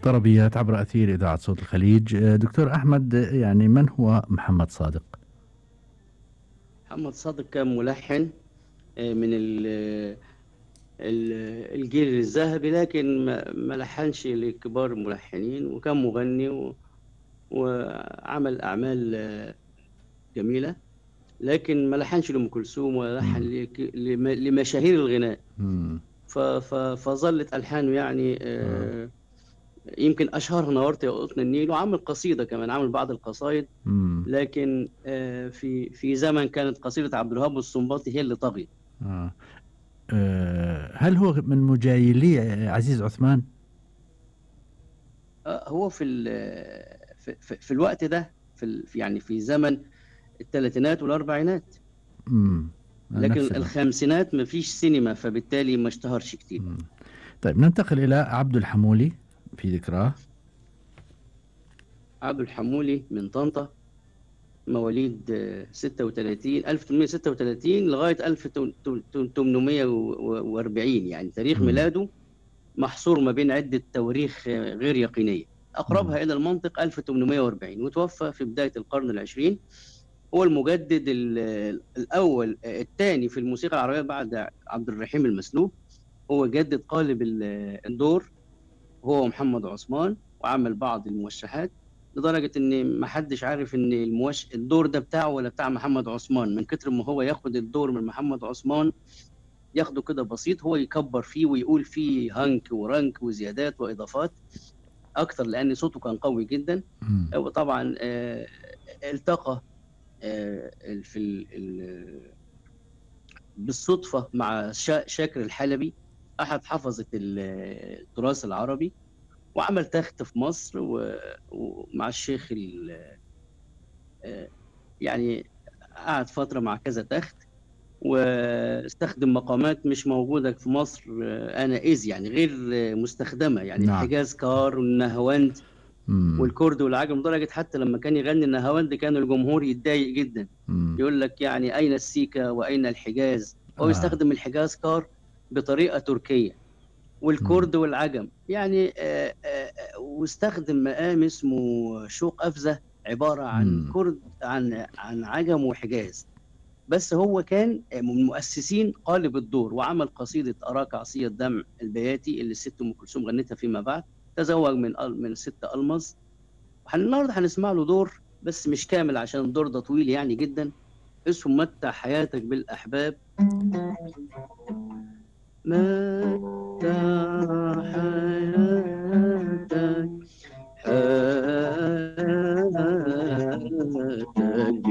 طربيات عبر أثير إذاعة صوت الخليج دكتور أحمد يعني من هو محمد صادق؟ محمد صادق كان ملحن من ال- ال- الجيل الذهبي لكن ما ما لحنش لكبار الملحنين وكان مغني و- وعمل أعمال آه، جميلة لكن ما لحنش لأم كلثوم ولا لحن لك- لم- لمشاهير الغناء مم. ف- ف- فظلت ألحانه يعني آه، يمكن أشهرها نورت يا قطن النيل وعمل قصيدة كمان عمل بعض القصايد مم. لكن آه، في في زمن كانت قصيدة عبد الوهاب والسنباطي هي اللي طغت آه. آه، هل هو من مجايلي عزيز عثمان؟ آه، هو في ال- في, في, في الوقت ده في ال- في- يعني في زمن الثلاثينات والاربعينات مم. لكن نفس ال- الخمسينات ما فيش سينما فبالتالي ما اشتهرش كتير مم. طيب ننتقل إلى عبد الحمولي في ذكراه عبد الحمولي من طنطا مواليد آه، 36 1836 لغايه 1840 يعني تاريخ مم. ميلاده محصور ما بين عده تواريخ آه، غير يقينيه اقربها الى المنطق 1840 وتوفى في بدايه القرن العشرين هو المجدد ال- الاول آه، الثاني في الموسيقى العربيه بعد عبد الرحيم المسلوب هو جدد قالب ال- الدور هو ومحمد عثمان وعمل بعض الموشحات لدرجه ان ما حدش عارف ان الموش... الدور ده بتاعه ولا بتاع محمد عثمان من كتر ما هو ياخد الدور من محمد عثمان ياخده كده بسيط هو يكبر فيه ويقول فيه هنك ورنك وزيادات واضافات اكتر لان صوته كان قوي جدا مم. هو طبعا آه، التقى آه، في ال- ال- بالصدفة مع شا- شاكر الحلبي أحد حفظة ال- التراث العربي وعمل تخت في مصر و- ومع الشيخ ال- آه، يعني قعد فترة مع كذا تخت واستخدم مقامات مش موجودة في مصر آه، أنا إذ يعني غير آه، مستخدمة يعني نعم. الحجاز كار والنهاوند مم. والكرد والعجم لدرجه حتى لما كان يغني النهاوند كان الجمهور يتضايق جدا مم. يقول لك يعني اين السيكا واين الحجاز هو آه. يستخدم الحجاز كار بطريقه تركيه والكرد والعجم يعني آه، آه، آه، واستخدم مقام اسمه شوق افزه عباره عن مم. كرد عن عن عجم وحجاز بس هو كان من مؤسسين قالب الدور وعمل قصيده اراك عصي الدمع البياتي اللي الست ام كلثوم غنتها فيما بعد تزوج من أل- من ست المظ وحن- النهارده هنسمع له دور بس مش كامل عشان الدور ده طويل يعني جدا اسمه متع حياتك بالاحباب متع حياتك حياتك